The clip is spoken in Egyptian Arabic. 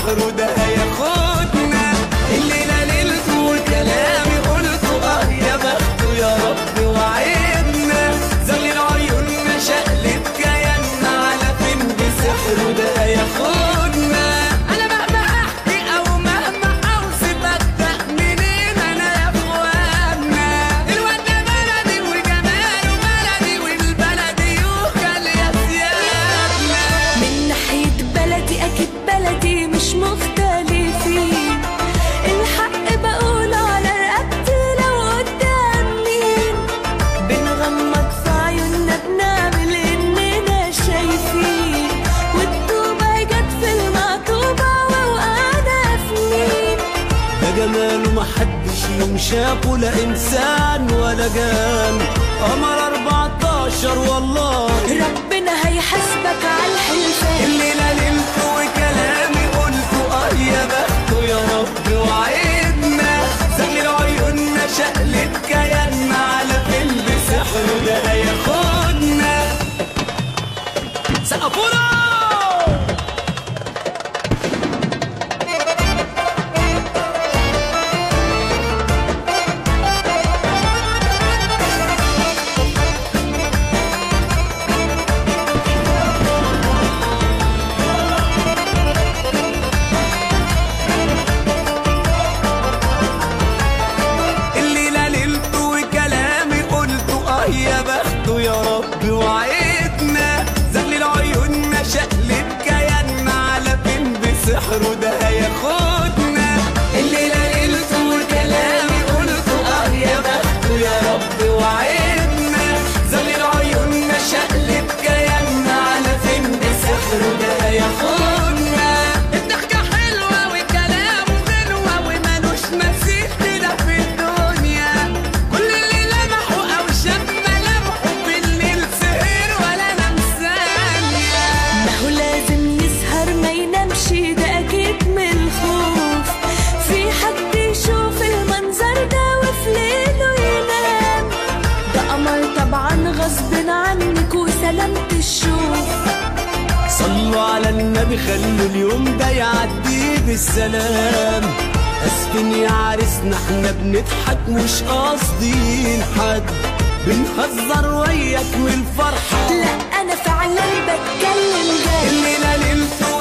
بسحره ده هياخدنا الليلة ليلته وكلامي قلته اه يا بخته يا رب وعدنا زغلل عيوننا شقلب كياننا على فين بسحره ده هياخدنا انا مهما احكي او مهما اوصف ابدا منين انا يا اخوانا الواد ده بلدي وجماله بلدي والبلدي يوكل يا سيادنا من ناحية بلدي أكيد بلدي مش مختلفين الحق بقول على رقبتي لو قدام مين بنغمض في عيوننا بنعمل إننا شايفين والطوبة جت في المقطوبة ووقعنا في مين ده جماله محدش يوم شافه لا انسان ولا جان قمر 14 والله ربنا هيحاسبك على الحلفان الليلة نمت وكلامي قلته اه يا بخته يا رب وعدنا زغلل عيوننا شقلب كياننا على فيلم سحر ده هياخدنا سقفونا الليلة ليلته وكلامي قلته اه يا بخته يا رب وعدنا زغلل عيوننا شقلب كياننا على فين بسحره ده هياخدنا الليلة ليلته وكلامي قلته اه يا بخته يا رب وعدنا زغلل عيوننا شقلب كياننا على فين بسحره ده هياخدنا الضحكة حلوة وكلامه غنوة ومالوش مثيل كده في الدنيا كل اللي لمحه أو شاف ملامحه بالليل سهر ولا نام ثانية ما هو لازم يسهر ما ينامش ده اكيد من الخوف في حد يشوف المنظر ده وفي ليله ينام ده قمر طبعا غصب عنك وسلامة الشوف صلوا على النبي خلوا اليوم ده يعدي بالسلام اسفين يا عريسنا احنا بنضحك مش قاصدين حد بنهزر وياك من الفرحة لا انا فعلا بتكلم جد الليلة ليلته